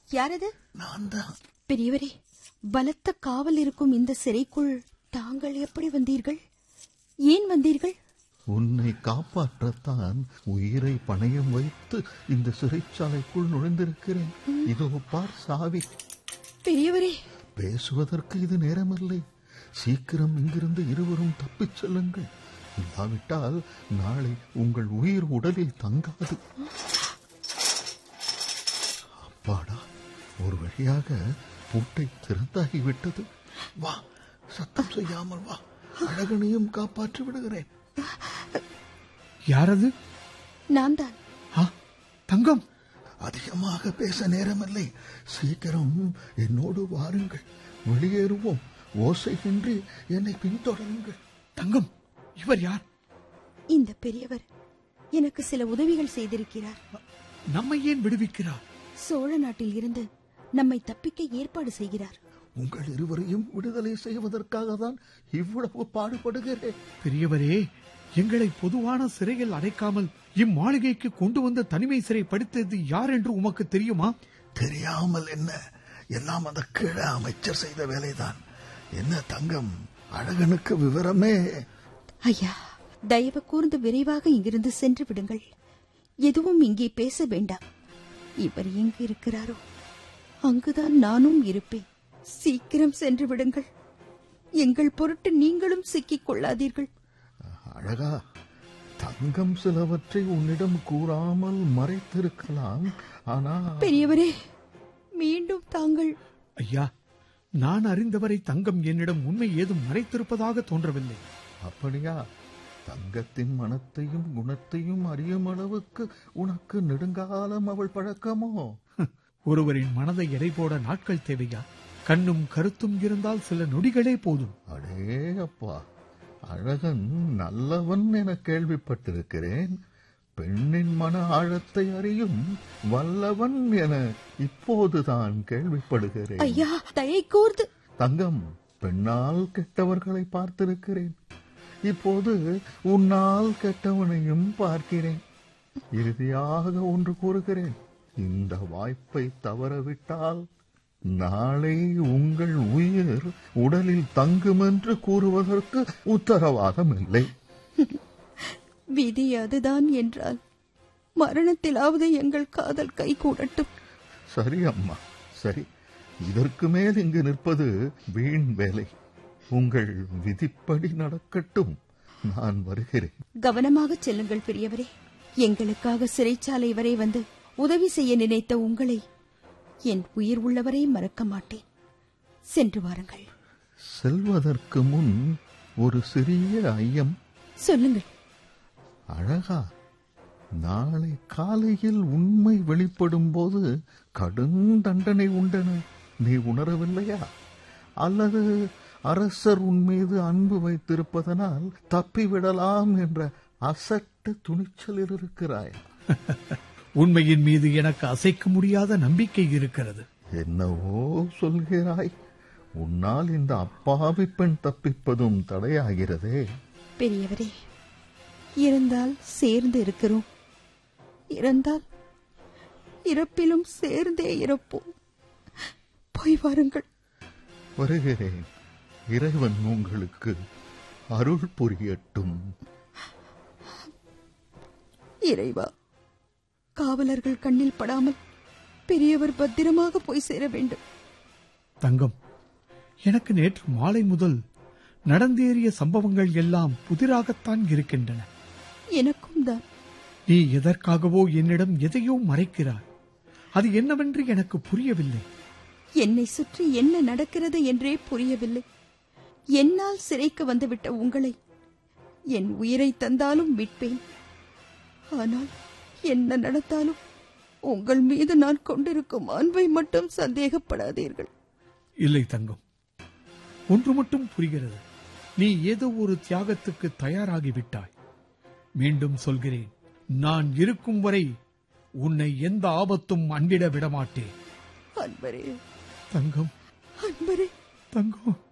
யாரது நான் தான் பெரியவரே பலத்த காவல் இருக்கும் இந்த சிறைக்குள் தாங்கள் எப்படி வந்தீர்கள் ஏன் வந்தீர்கள் உன்னை காப்பாற்றத்தான் உயிரை பணயம் வைத்து இந்த சிறைச்சாலைக்குள் நுழைந்திருக்கிறேன் இதோ பார் சாவி பெரியவரே பேசுவதற்கு இது நேரமில்லை சீக்கிரம் இங்கிருந்து இருவரும் தப்பிச் செல்லுங்கள் இல்லாவிட்டால் நாளை உங்கள் உயிர் உடலில் தங்காது அப்பாடா ஒரு வழியாக பூட்டை திறந்தாகிவிட்டது வா சத்தம் செய்யாமல் வா அழகனையும் காப்பாற்றி விடுகிறேன் யாரது நான் தான் ஆ, தங்கம் அதிகமாக பேச நேரமில்லை சீக்கிரம் என்னோடு வாருங்கள் வெளியேறுவோம் ஓசையின்றி என்னை பின்தொடருங்கள் தங்கம் இவர் யார் இந்த பெரியவர் எனக்கு சில உதவிகள் செய்திருக்கிறார் நம்மை ஏன் விடுவிக்கிறார் சோழ நாட்டில் இருந்து நம்மை தப்பிக்க ஏற்பாடு செய்கிறார் உங்கள் இருவரையும் விடுதலை செய்வதற்காக தான் இவ்வளவு பாடுபடுகிறேன் பெரியவரே எங்களை பொதுவான சிறையில் அடைக்காமல் இம்மாளிகைக்கு கொண்டு வந்த தனிமை சிறை படித்தது யார் என்று உமக்கு தெரியுமா தெரியாமல் என்ன எல்லாம் அந்த கீழ அமைச்சர் செய்த வேலைதான் என்ன தங்கம் அழகனுக்கு விவரமே ஐயா தயவு கூர்ந்து விரைவாக இங்கிருந்து சென்று விடுங்கள் எதுவும் இங்கே பேச வேண்டாம் இவர் எங்கு இருக்கிறாரோ அங்குதான் நானும் இருப்பேன் சீக்கிரம் சென்று விடுங்கள் எங்கள் பொருட்டு நீங்களும் சிக்கிக் கொள்ளாதீர்கள் அழகா தங்கம் சிலவற்றை உன்னிடம் கூறாமல் மறைத்திருக்கலாம் ஆனால் பெரியவரே மீண்டும் தாங்கள் ஐயா நான் அறிந்தவரை தங்கம் என்னிடம் உண்மை ஏதும் மறைத்திருப்பதாக தோன்றவில்லை அப்படியா தங்கத்தின் மனத்தையும் குணத்தையும் அறியும் அளவுக்கு உனக்கு நெடுங்காலம் அவள் பழக்கமோ ஒருவரின் மனதை எடை போட நாட்கள் தேவையா கண்ணும் கருத்தும் இருந்தால் சில நொடிகளே போதும் அடே அப்பா அழகன் நல்லவன் என கேள்விப்பட்டிருக்கிறேன் பெண்ணின் மன ஆழத்தை அறியும் வல்லவன் என இப்போதுதான் கேள்விப்படுகிறேன் ஐயா தயை கூர்ந்து தங்கம் பெண்ணால் கெட்டவர்களை பார்த்திருக்கிறேன் இப்போது உன்னால் கெட்டவனையும் பார்க்கிறேன் இறுதியாக ஒன்று கூறுகிறேன் இந்த வாய்ப்பை தவறவிட்டால் நாளை உங்கள் உயிர் உடலில் தங்கும் என்று கூறுவதற்கு உத்தரவாதம் இல்லை விதி அதுதான் என்றால் மரணத்திலாவது எங்கள் காதல் கை கூடட்டும் சரி அம்மா சரி இதற்கு மேல் இங்கு நிற்பது வீண் வேலை உங்கள் விதிப்படி நடக்கட்டும் நான் வருகிறேன் கவனமாக செல்லுங்கள் பெரியவரே எங்களுக்காக சிறைச்சாலை வரை வந்து உதவி செய்ய நினைத்த உங்களை என் உயிர் உள்ளவரை மறக்க மாட்டேன் சென்று வாருங்கள் செல்வதற்கு முன் ஒரு சிறிய ஐயம் சொல்லுங்கள் அழகா நாளை காலையில் உண்மை வெளிப்படும் போது கடும் தண்டனை உண்டென நீ உணரவில்லையா அல்லது அரசர் உன் மீது அன்பு வைத்திருப்பதனால் தப்பிவிடலாம் என்ற அசட்டு துணிச்சலில் இருக்கிறாயா உண்மையின் மீது எனக்கு அசைக்க முடியாத நம்பிக்கை இருக்கிறது என்னவோ சொல்கிறாய் உன்னால் இந்த அப்பாவி பெண் தப்பிப்பதும் தடையாகிறதே பெரியவரே இருந்தால் சேர்ந்து இருக்கிறோம் இறந்தால் இறப்பிலும் சேர்ந்தே இறப்போம் போய் வாருங்கள் வருகிறேன் இறைவன் உங்களுக்கு அருள் புரியட்டும் இறைவா காவலர்கள் கண்ணில் படாமல் பெரியவர் பத்திரமாக போய் சேர வேண்டும் தங்கம் எனக்கு நேற்று மாலை முதல் நடந்தேறிய சம்பவங்கள் எல்லாம் புதிராகத்தான் இருக்கின்றன எனக்கும் தான் நீ எதற்காகவோ என்னிடம் எதையோ மறைக்கிறாய் அது என்னவென்று எனக்கு புரியவில்லை என்னை சுற்றி என்ன நடக்கிறது என்றே புரியவில்லை என்னால் சிறைக்கு வந்துவிட்ட உங்களை என் உயிரை தந்தாலும் மீட்பேன் ஆனால் என்ன நடந்தாலும் உங்கள் மீது நான் கொண்டிருக்கும் அன்பை மட்டும் சந்தேகப்படாதீர்கள் இல்லை தங்கம் ஒன்று மட்டும் புரிகிறது நீ ஏதோ ஒரு தியாகத்துக்கு தயாராகிவிட்டாய் மீண்டும் சொல்கிறேன் நான் இருக்கும் வரை உன்னை எந்த ஆபத்தும் அண்டிட விடமாட்டேன் அன்பரே தங்கம் அன்பரே தங்கம்